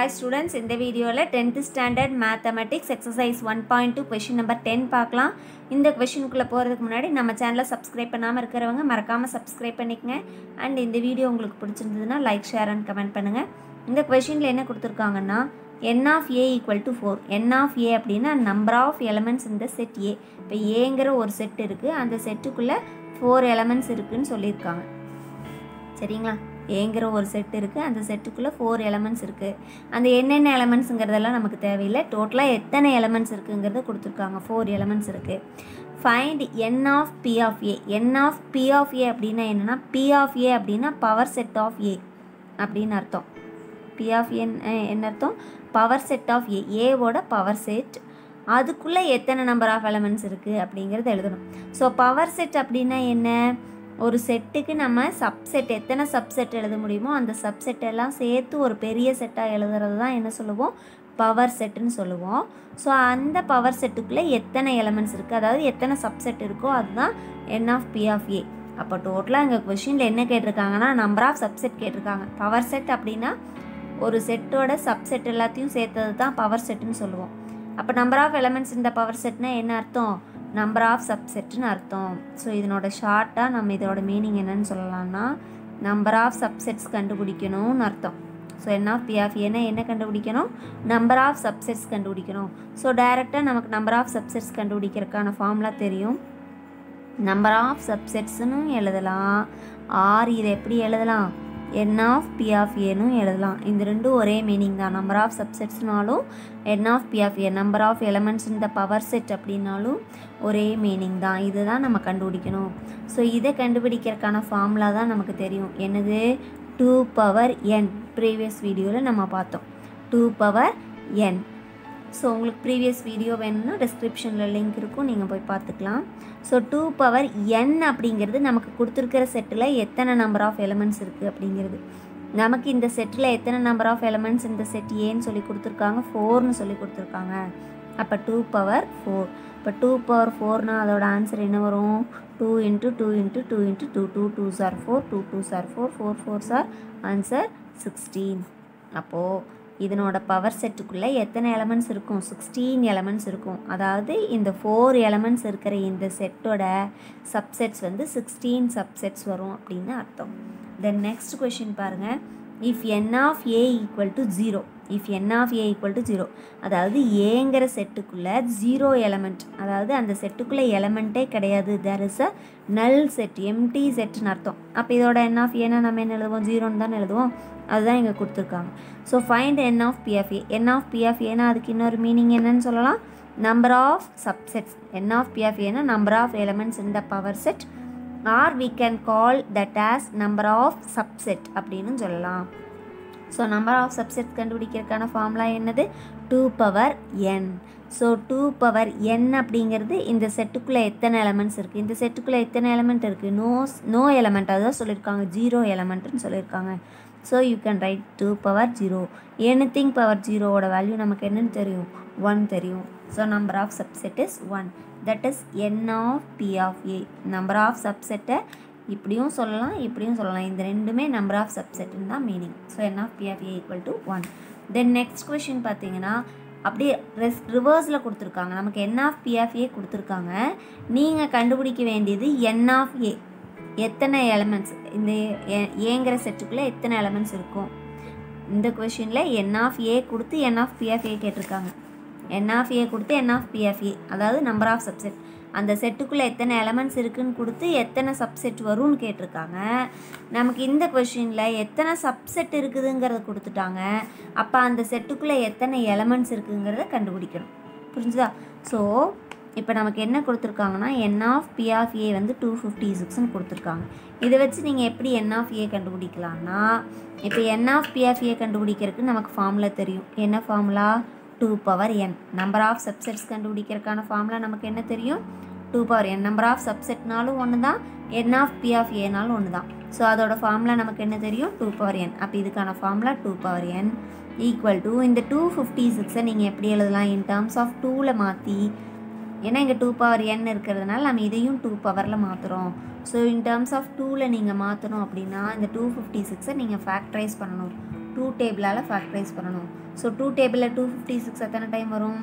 hi students இந்த வீடியோவில் tenth standard mathematics exercise one point two question number ten பார்க்கலாம் இந்த கொஷினுக்குள்ளே போகிறதுக்கு முன்னாடி நம்ம சேனலை சப்ஸ்கிரைப் பண்ணாமல் இருக்கிறவங்க மறக்காமல் சப்ஸ்கிரைப் பண்ணிக்கங்க அண்ட் இந்த வீடியோ உங்களுக்கு பிடிச்சிருந்ததுன்னா லைக் ஷேர் அண்ட் கமெண்ட் பண்ணுங்கள் இந்த கொஷினில் என்ன கொடுத்துருக்காங்கன்னா n of A equal to four n of A அப்படின்னா நம்பர் ஆஃப் எலமெண்ட்ஸ் இந்த செட் ஏ இப்போ ஏங்கிற ஒரு செட் இருக்குது அந்த செட்டுக்குள்ளே ஃபோர் எலமெண்ட்ஸ் இருக்குதுன்னு சொல்லியிருக்காங்க சரிங்களா ஏங்கிற ஒரு செட் இருக்குது அந்த செட்டுக்குள்ளே ஃபோர் எலமெண்ட்ஸ் இருக்குது அந்த என்னென்ன எலமெண்ட்ஸுங்கிறதெல்லாம் நமக்கு தேவையில்லை டோட்டலாக எத்தனை எலமெண்ட்ஸ் இருக்குங்கிறத கொடுத்துருக்காங்க ஃபோர் எலமெண்ட்ஸ் இருக்குது find n of P of A n of P of A அப்படின்னா என்னென்னா பி ஆஃப் ஏ அப்படின்னா பவர் செட் ஆஃப் ஏ அப்படின்னு அர்த்தம் பி ஆஃப் என் என்ன அர்த்தம் பவர் செட் ஆஃப் ஏ ஏவோட பவர் செட் அதுக்குள்ளே எத்தனை நம்பர் ஆஃப் எலமெண்ட்ஸ் இருக்குது அப்படிங்கிறத எழுதணும் ஸோ பவர் செட் அப்படின்னா என்ன ஒரு செட்டுக்கு நம்ம சப்செட் எத்தனை சப்செட் எழுத முடியுமோ அந்த சப்செட் எல்லாம் சேர்த்து ஒரு பெரிய செட்டாக எழுதுறது தான் என்ன சொல்லுவோம் பவர் செட்டுன்னு சொல்லுவோம் ஸோ அந்த பவர் செட்டுக்குள்ளே எத்தனை எலமெண்ட்ஸ் இருக்குது அதாவது எத்தனை சப்செட் இருக்கோ அதுதான் n of P of A அப்போ டோட்டலாக எங்கள் கொஷினில் என்ன கேட்டிருக்காங்கன்னா நம்பர் ஆஃப் சப்செட் கேட்டிருக்காங்க பவர் செட் அப்படின்னா ஒரு செட்டோட சப்செட் எல்லாத்தையும் சேர்த்தது தான் பவர் செட்டுன்னு சொல்லுவோம் அப்போ நம்பர் ஆஃப் எலமெண்ட்ஸ் இந்த பவர் செட்னா என்ன அர்த்தம் நம்பர் ஆஃப் சப்செட்னு அர்த்தம் ஸோ இதனோட ஷார்ட்டாக நம்ம இதோட மீனிங் என்னன்னு சொல்லலாம்னா நம்பர் ஆஃப் சப்செட்ஸ் கண்டுபிடிக்கணும்னு அர்த்தம் so n of P of ஏன்னா என்ன கண்டுபிடிக்கணும் நம்பர் ஆஃப் சப்செட்ஸ் கண்டுபிடிக்கணும் ஸோ டைரெக்டாக நமக்கு நம்பர் ஆஃப் சப்செட்ஸ் கண்டுபிடிக்கிறதுக்கான ஃபார்ம்லாம் தெரியும் நம்பர் ஆஃப் சப்செட்ஸ்னு எழுதலாம் ஆர் இதை எப்படி எழுதலாம் என் ஆஃப் பி ஆஃப் ஏனும் எழுதலாம் இந்த ரெண்டும் ஒரே மீனிங் தான் நம்பர் ஆஃப் சப்செட்ஸ்னாலும் n of P of A number of elements இந்த பவர் செட் அப்படின்னாலும் ஒரே மீனிங் தான் இதுதான் நம்ம கண்டுபிடிக்கணும் ஸோ இதை கண்டுபிடிக்கிறதுக்கான ஃபார்முலா தான் நமக்கு தெரியும் என்னது டூ பவர் என் ப்ரீவியஸ் வீடியோவில் நம்ம பார்த்தோம் டூ பவர் என் ஸோ உங்களுக்கு ப்ரீவியஸ் வீடியோ வேணும்னா டிஸ்கிரிப்ஷனில் லிங்க் இருக்கும் நீங்கள் போய் பார்த்துக்கலாம் ஸோ டூ பவர் என் அப்படிங்கிறது நமக்கு கொடுத்துருக்கிற செட்டில் எத்தனை நம்பர் ஆஃப் எலமெண்ட்ஸ் இருக்குது அப்படிங்கிறது நமக்கு இந்த செட்டில் எத்தனை நம்பர் ஆஃப் எலமெண்ட்ஸ் இந்த செட் ஏன்னு சொல்லி கொடுத்துருக்காங்க ஃபோர்னு சொல்லி கொடுத்துருக்காங்க அப்போ டூ பவர் ஃபோர் இப்போ டூ பவர் ஃபோர்னால் அதோட ஆன்சர் என்ன வரும் two into two into two into two two twos are four two twos are four four fours are answer sixteen அப்போது இதனோட பவர் செட்டுக்குள்ளே எத்தனை எலமெண்ட்ஸ் இருக்கும் சிக்ஸ்டீன் எலமெண்ட்ஸ் இருக்கும் அதாவது இந்த ஃபோர் எலமெண்ட்ஸ் இருக்கிற இந்த செட்டோட சப்செட்ஸ் வந்து சிக்ஸ்டீன் சப்செட்ஸ் வரும் அப்படின்னு அர்த்தம் தென் நெக்ஸ்ட் கொஷின் பாருங்கள் if n of A equal to zero if n of A equal to zero அதாவது ஏங்கிற செட்டுக்குள்ளே ஜீரோ எலமெண்ட் அதாவது அந்த செட்டுக்குள்ளே எலமெண்ட்டே கிடையாது தேர் இஸ் அ நல் செட் எம்டி செட்னு அர்த்தம் அப்போ இதோட என் ஆஃப் ஏன்னா நம்ம என்ன எழுதுவோம் ஜீரோன்னு தானே எழுதுவோம் அதுதான் இங்கே கொடுத்துருக்காங்க so find n of P of A n of பிஎஃப்ஏனா அதுக்கு இன்னொரு மீனிங் என்னன்னு சொல்லலாம் number of subsets n of பிஎஃப்ஏனா நம்பர் ஆஃப் எலமெண்ட்ஸ் இந்த power set or we can call that as number of subset அப்படின்னு சொல்லலாம் ஸோ நம்பர் ஆஃப் சப்செட் கண்டுபிடிக்கிறதுக்கான ஃபார்முலா என்னது two power n so two power n அப்படிங்கிறது இந்த செட்டுக்குள்ளே எத்தனை elements இருக்குது இந்த செட்டுக்குள்ளே எத்தனை எலமெண்ட் இருக்குது நோ நோ எலமெண்ட் அதுதான் சொல்லியிருக்காங்க ஜீரோ எலமெண்ட்னு சொல்லியிருக்காங்க so you can write two power zero anything power ஜீரோவோட வேல்யூ நமக்கு என்னன்னு தெரியும் ஒன் தெரியும் so number of subset is one that is n of P of A number of சப்செட்டை இப்படியும் சொல்லலாம் இப்படியும் சொல்லலாம் இந்த ரெண்டுமே நம்பர் ஆஃப் சப்செட்னு தான் meaning so n of P of A equal to one then next question பார்த்தீங்கன்னா அப்படியே ரெஸ் ரிவர்ஸில் கொடுத்துருக்காங்க நமக்கு n of P of A கொடுத்துருக்காங்க நீங்கள் கண்டுபிடிக்க வேண்டியது என் ஆஃப் ஏ எத்தனை எலமெண்ட்ஸ் இந்த ஏங்கிற செட்டுக்குள்ளே எத்தனை எலமெண்ட்ஸ் இருக்கும் இந்த கொஷினில் என் ஆஃப் ஏ கொடுத்து n of P of A கேட்டிருக்காங்க என் ஆஃப் ஏ கொடுத்து n of P of A அதாவது நம்பர் ஆஃப் சப்செட் அந்த செட்டுக்குள்ளே எத்தனை எலமெண்ட்ஸ் இருக்குன்னு கொடுத்து எத்தனை சப்செட் வரும்னு கேட்டிருக்காங்க நமக்கு இந்த கொஷினில் எத்தனை சப்செட் இருக்குதுங்கிறத கொடுத்துட்டாங்க அப்போ அந்த செட்டுக்குள்ளே எத்தனை எலமெண்ட்ஸ் இருக்குங்கிறத கண்டுபிடிக்கணும் புரிஞ்சுதா ஸோ இப்போ நமக்கு என்ன கொடுத்துருக்காங்கன்னா n of P of A வந்து டூ ஃபிஃப்டி சிக்ஸ்னு கொடுத்துருக்காங்க இதை வச்சு நீங்கள் எப்படி என் ஆஃப் ஏ கண்டுபிடிக்கலாம்னா இப்போ n of P of A கண்டுபிடிக்கிறதுக்கு நமக்கு ஃபார்முலா தெரியும் என்ன formula two power n number of subsets கண்டுபிடிக்கிறதுக்கான ஃபார்முலா நமக்கு என்ன தெரியும் two power n number of சப்செட்னாலும் ஒன்று தான் என் ஆஃப் பி ஆஃப் ஏனாலும் ஒன்று தான் ஸோ அதோட ஃபார்முலா நமக்கு என்ன தெரியும் டூ பவர் என் அப்போ இதுக்கான formula two power n equal to இந்த டூ ஃபிஃப்டி சிக்ஸை நீங்கள் எப்படி எழுதலாம் இன் டேர்ம்ஸ் ஆஃப் டூவில் மாற்றி ஏன்னா இங்கே டூ பவர் என் இருக்கிறதுனால நம்ம இதையும் டூ பவரில் மாற்றுறோம் ஸோ இன் டேர்ம்ஸ் ஆஃப் டூவில் நீங்கள் மாற்றணும் அப்படின்னா இந்த டூ ஃபிஃப்டி சிக்ஸை நீங்கள் ஃபேக்டரைஸ் பண்ணணும் டூ டேபிளால் ஃபேக்டரைஸ் பண்ணணும் ஸோ டூ டேபிளில் டூ ஃபிஃப்டி சிக்ஸ் எத்தனை டைம் வரும்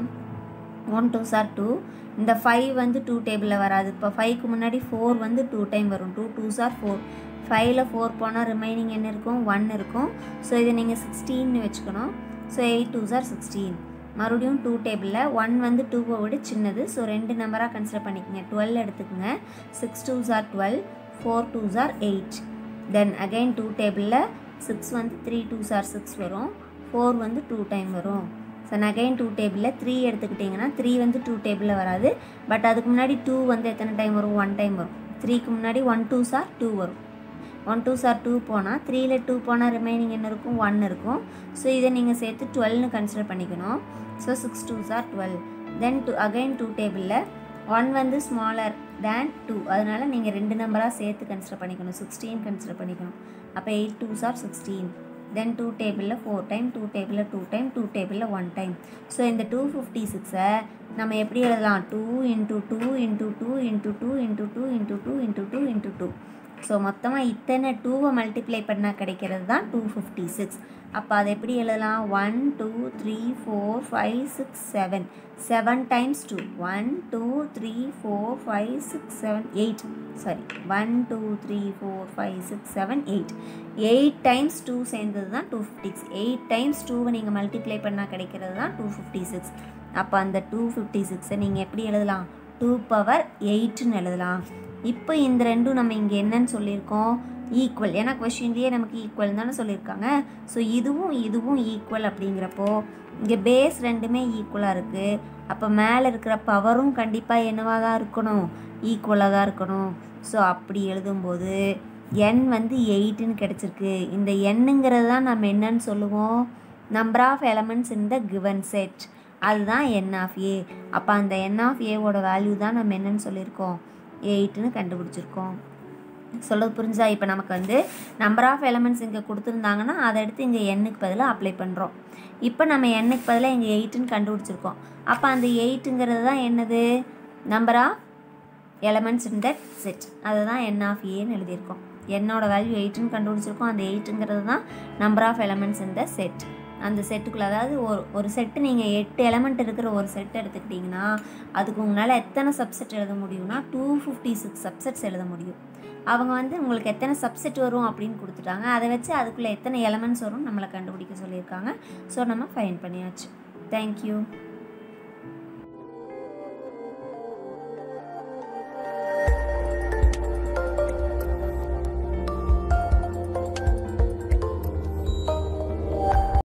ஒன் டூ சார் டூ இந்த ஃபைவ் வந்து டூ டேபிளில் வராது இப்போ ஃபைவ்க்கு முன்னாடி ஃபோர் வந்து டூ டைம் வரும் டூ டூ சார் ஃபோர் ஃபைவ்ல ஃபோர் போனால் ரிமைனிங் என்ன இருக்கும் ஒன் இருக்கும் ஸோ இதை நீங்கள் சிக்ஸ்டீன்னு வச்சுக்கணும் so eight twos are sixteen மறுபடியும் டூ டேபிளில் ஒன் வந்து டூவை விட சின்னது ஸோ ரெண்டு நம்பராக கன்சிடர் பண்ணிக்கோங்க டுவெல் எடுத்துக்கோங்க six twos are twelve four twos are eight then again two டேபிளில் சிக்ஸ் வந்து த்ரீ டூ சார் சிக்ஸ் வரும் ஃபோர் வந்து டூ டைம் வரும் ஸோ அகைன் டூ டேபிளில் த்ரீ எடுத்துக்கிட்டிங்கன்னா த்ரீ வந்து டூ டேபிளில் வராது பட் அதுக்கு முன்னாடி டூ வந்து எத்தனை டைம் வரும் ஒன் டைம் வரும் த்ரீக்கு முன்னாடி ஒன் டூ சார் டூ வரும் ஒன் டூ சார் டூ போனால் த்ரீல டூ போனால் ரிமைனிங் என்ன இருக்கும் ஒன் இருக்கும் ஸோ இதை நீங்கள் சேர்த்து டுவெல்னு கன்சிடர் பண்ணிக்கணும் so six twos are twelve then two again two டேபிளில் ஒன் வந்து ஸ்மாலர் தேன் டூ அதனால் நீங்கள் ரெண்டு நம்பராக சேர்த்து கன்சிடர் பண்ணிக்கணும் சிக்ஸ்டீன் கன்சிடர் பண்ணிக்கணும் அப்போ eight twos are sixteen then two டேபிளில் ஃபோர் டைம் டூ டேபிளில் டூ டைம் டூ டேபிளில் ஒன் டைம் ஸோ இந்த டூ ஃபிஃப்டி சிக்ஸை நம்ம எப்படி எழுதலாம் two into two into two into two into two into two into two into two so மொத்தமாக இத்தனை டூவை மல்டிப்ளை பண்ணால் கிடைக்கிறது தான் டூ ஃபிஃப்டி சிக்ஸ் அப்போ அதை எப்படி எழுதலாம் one two three four five six seven seven times two one two three four five six seven eight sorry one two three four five six seven eight eight times two சேர்ந்தது தான் two fifty six eight times டூவை நீங்கள் multiply பண்ணால் கிடைக்கிறது தான் two fifty six அப்போ அந்த two fifty சிக்ஸை நீங்கள் எப்படி எழுதலாம் டூ பவர் எயிட்னு எழுதலாம் இப்போ இந்த ரெண்டும் நம்ம இங்கே என்னன்னு சொல்லியிருக்கோம் ஈக்குவல் ஏன்னா கொஷின்லேயே நமக்கு ஈக்குவல் தானே சொல்லியிருக்காங்க ஸோ இதுவும் இதுவும் ஈக்குவல் அப்படிங்கிறப்போ இங்கே பேஸ் ரெண்டுமே ஈக்குவலாக இருக்குது அப்போ மேலே இருக்கிற பவரும் கண்டிப்பாக என்னவாக தான் இருக்கணும் ஈக்குவலாக தான் இருக்கணும் ஸோ அப்படி எழுதும்போது என் வந்து எயிட்டுன்னு கிடச்சிருக்கு இந்த எண்ணுங்கிறது தான் நம்ம என்னன்னு சொல்லுவோம் number of elements in the given set அதுதான் என் ஆஃப் ஏ அப்போ அந்த என் ஆஃப் ஏவோட வேல்யூ தான் நம்ம என்னன்னு சொல்லியிருக்கோம் எயிட்டுன்னு கண்டுபிடிச்சிருக்கோம் சொல்கிறது புரிஞ்சா இப்போ நமக்கு வந்து நம்பர் ஆஃப் எலமெண்ட்ஸ் இங்கே கொடுத்துருந்தாங்கன்னா அதை எடுத்து இங்கே எண்ணுக்கு பதிலாக அப்ளை பண்ணுறோம் இப்போ நம்ம எண்ணுக்கு பதிலாக இங்கே எயிட்டுன்னு கண்டுபிடிச்சிருக்கோம் அப்போ அந்த எயிட்டுங்கிறது தான் என்னது number of elements in that set அதை தான் என் ஆஃப் ஏன்னு எழுதியிருக்கோம் என்னோட வேல்யூ எயிட்டுன்னு கண்டுபிடிச்சிருக்கோம் அந்த எயிட்டுங்கிறது தான் number of elements in the set அந்த செட்டுக்குள்ளே அதாவது ஒரு ஒரு செட்டு நீங்கள் எட்டு எலமெண்ட் இருக்கிற ஒரு செட் எடுத்துக்கிட்டிங்கன்னா அதுக்கு உங்களால் எத்தனை சப்செட் எழுத முடியும்னா டூ ஃபிஃப்டி சிக்ஸ் சப்செட்ஸ் எழுத முடியும் அவங்க வந்து உங்களுக்கு எத்தனை சப்செட் வரும் அப்படின்னு கொடுத்துட்டாங்க அதை வச்சு அதுக்குள்ளே எத்தனை எலமெண்ட்ஸ் வரும் நம்மளை கண்டுபிடிக்க சொல்லியிருக்காங்க ஸோ நம்ம ஃபைன் பண்ணியாச்சு தேங்க்யூ